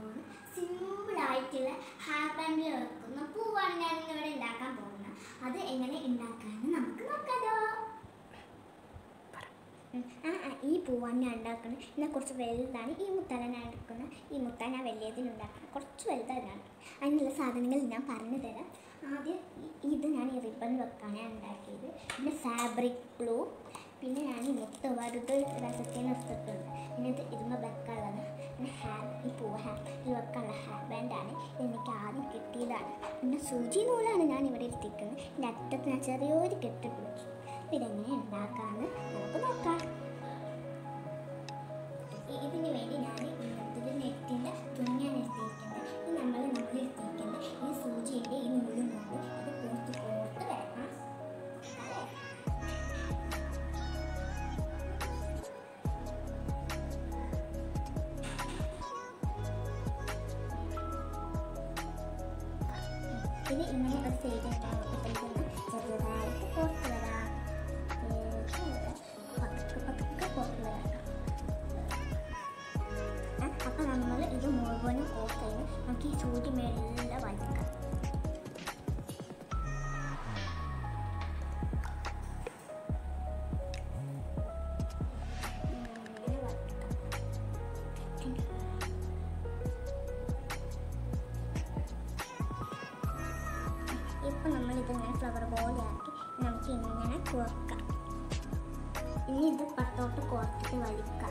പോകുന്നത് സിമ്പിളായിട്ടുള്ള ഹാർ ബാൻഡിൽ വെക്കുന്ന പൂവാണ് ഞാൻ ഇന്നിവിടെ ഉണ്ടാക്കാൻ പോകുന്നത് അത് എങ്ങനെ ഉണ്ടാക്കാമെന്ന് നമുക്ക് നോക്കാലോ ഉം. ആ ആ, ഈ പൂവാണ് ഞാൻ ഉണ്ടാക്കുന്നത് എന്നാൽ കുറച്ച് വലുതാണ് ഈ മുത്താന ഞാൻ എടുക്കുന്നത് ഈ മുത്താൻ ഞാൻ വലിയതിനുണ്ടാക്കുന്നത് കുറച്ച് വലുതാണ് അതിനുള്ള സാധനങ്ങൾ ഞാൻ പറഞ്ഞു തരാം ആദ്യം ഈ- ഇത് ഞാൻ ഈ റിബൺ വെക്കാണ് ഞാൻ ഉണ്ടാക്കിയത് പിന്നെ ഫാബ്രിക് ഗ്ലൂ പിന്നെ ഞാൻ ഈ മുത്ത് വറുത് രസത്തിന് എടുത്തിട്ടുണ്ട് പിന്നെ ഇത് ഇരുന്ന് വെക്കാനുള്ളത് പിന്നെ ഹാർ ഈ പൂ ഹാർ ഇത് വെക്കാനുള്ള ഹാർ ബാൻഡാണ് എനിക്ക് ആദ്യം കിട്ടിയതാണ് പിന്നെ സൂചി നൂലാണ് ഞാൻ ഇവിടെ എത്തിക്കുന്നത് എൻ്റെ അറ്റത്ത് ഞാൻ ചെറിയൊരു കെട്ട് പിടിച്ചു ഇതെങ്ങനെ ഉണ്ടാക്കാമെന്ന് നമുക്ക് നോക്കാം ഇ- ഇതിന് വേണ്ടി ഞാൻ ഇന്നത്തെ നെറ്റിൻ്റെ തുണിയാണ് എടുത്തിരിക്കുന്നത് ഇത് നമ്മൾ നമ്മൾ എടുത്തിരിക്കുന്നത് ഈ സൂചിയുടെ ഈ നൂലും കൊണ്ട് ഇത് കോർത്ത് കോർത്ത് വരണം അല്ലേ? ഇത് ഇങ്ങനെ ഒരു സൈഡ് ഉണ്ടാകുമ്പോഴത്തേക്കും ചെറുതായിട്ട് കോർത്ത് വരാം ഏ, പതുക്കെ പതുക്കെ കോർത്ത് വരാം അപ്പം നമ്മൾ ഇത് മുഴുവനും ഓഫ് ചെയ്ത് നമുക്ക് ഈ സൂചി മെല്ലെ വലിക്കാം ഇങ്ങനെ വലിക്കാം. ഇപ്പം നമ്മൾ ഇതിങ്ങനെ ഫ്ലവർ പോലെ ആക്കി നമുക്ക് ഇങ്ങനെ കോർക്കാം ഇനി ഇത് പത്തോട്ട് കോർത്തിട്ട് വലിക്കാം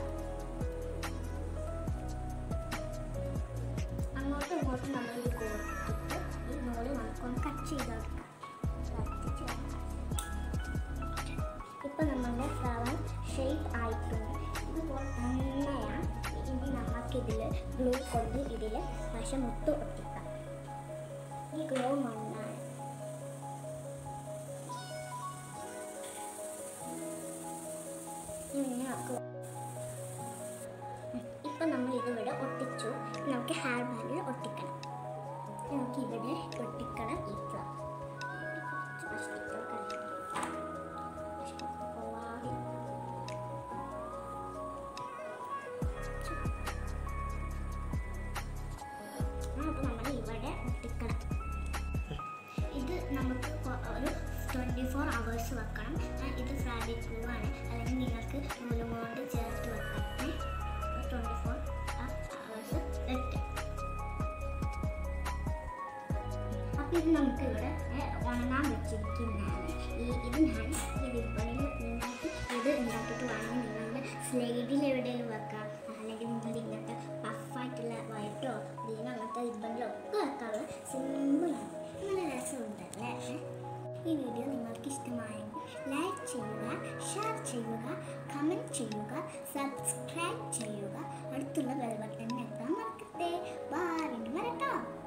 അങ്ങോട്ടും ഇങ്ങോട്ടും നമ്മൾ ഇത് കോർത്തിട്ട് ഈ നൂല് നമുക്കൊന്ന് കട്ട് ചെയ്ത് കൊടുക്കാം കത്തിച്ച് കൊടുക്കാം. ഇപ്പൊ നമ്മളുടെ ഫ്ലവർ ഷേപ്പ് ആയിട്ടുണ്ട് ഇതുപോലെ തന്നെയാണ് ഇനി നമുക്കിതിൽ ഗ്ലൂ കൊണ്ട് ഇതിൽ വശം മുത്ത് ഒട്ടിക്കാം ഈ ഗ്ലൂ മണ്ണാണ് ഇങ്ങനെ നമുക്ക് ഇപ്പൊ നമ്മൾ ഇതിവിടെ ഒട്ടിച്ചു നമുക്ക് ഹെയർ ബാൻഡിൽ ഒട്ടിക്കണം നമുക്ക് ഇവിടെ ഒട്ടിക്കണം ഈ ഫ്ലവർ കുറച്ച് കഷ്ടിക്കൽ കളയാം. കഷ്ടിക്കൽ പോവാതെ. ആ, അപ്പൊ നമ്മൾ ഇവിടെ ഒട്ടിക്കണം ഇത് നമുക്ക് കൊ- ഒരു ട്വൻറ്റി ഫോർ അവേഴ്സ് വെക്കണം ആ, ഇത് ഫാബ്രിക് ഗ്ലൂ ആണ് അല്ലെങ്കിൽ നിങ്ങൾക്ക് നൂലും കൊണ്ട് ചേർത്ത് വെക്കാം ട്വൻറ്റി ഫോർ അവേഴ്സ് വെക്കാം അപ്പോൾ ഇത് നമുക്ക് ഇവിടെ ഉണങ്ങാൻ വെച്ചിരിക്കുന്നതാണ് ഈ ഇത് ഞാൻ ഈ റിബണിൽ നിങ്ങൾക്ക് ഇത് ഉണ്ടാക്കിയിട്ട് വേണമെങ്കിൽ നിങ്ങളുടെ സ്ലൈഡിൽ എവിടെയെങ്കിലും വെക്കാം അല്ലെങ്കിൽ നിങ്ങൾ ഇങ്ങനത്തെ പഫായിട്ടുള്ള വൈറ്റോ അല്ലെങ്കിൽ അങ്ങനത്തെ റിബണിലോ ഒക്കെ വെക്കാനുള്ള സിമ്പിളാണ് നല്ല രസമുണ്ടല്ലേ ഈ വീഡിയോ നിങ്ങൾക്ക് ഇഷ്ടമായെങ്കിൽ ലൈക്ക് ചെയ്യുക ഷെയർ ചെയ്യുക കമൻറ്റ് ചെയ്യുക സബ്സ്ക്രൈബ് ചെയ്യുക അടുത്തുള്ള ബെൽ ബട്ടൺ എത്താൻ മറക്കട്ടെ ബാ വീണ്ടും വരട്ടോ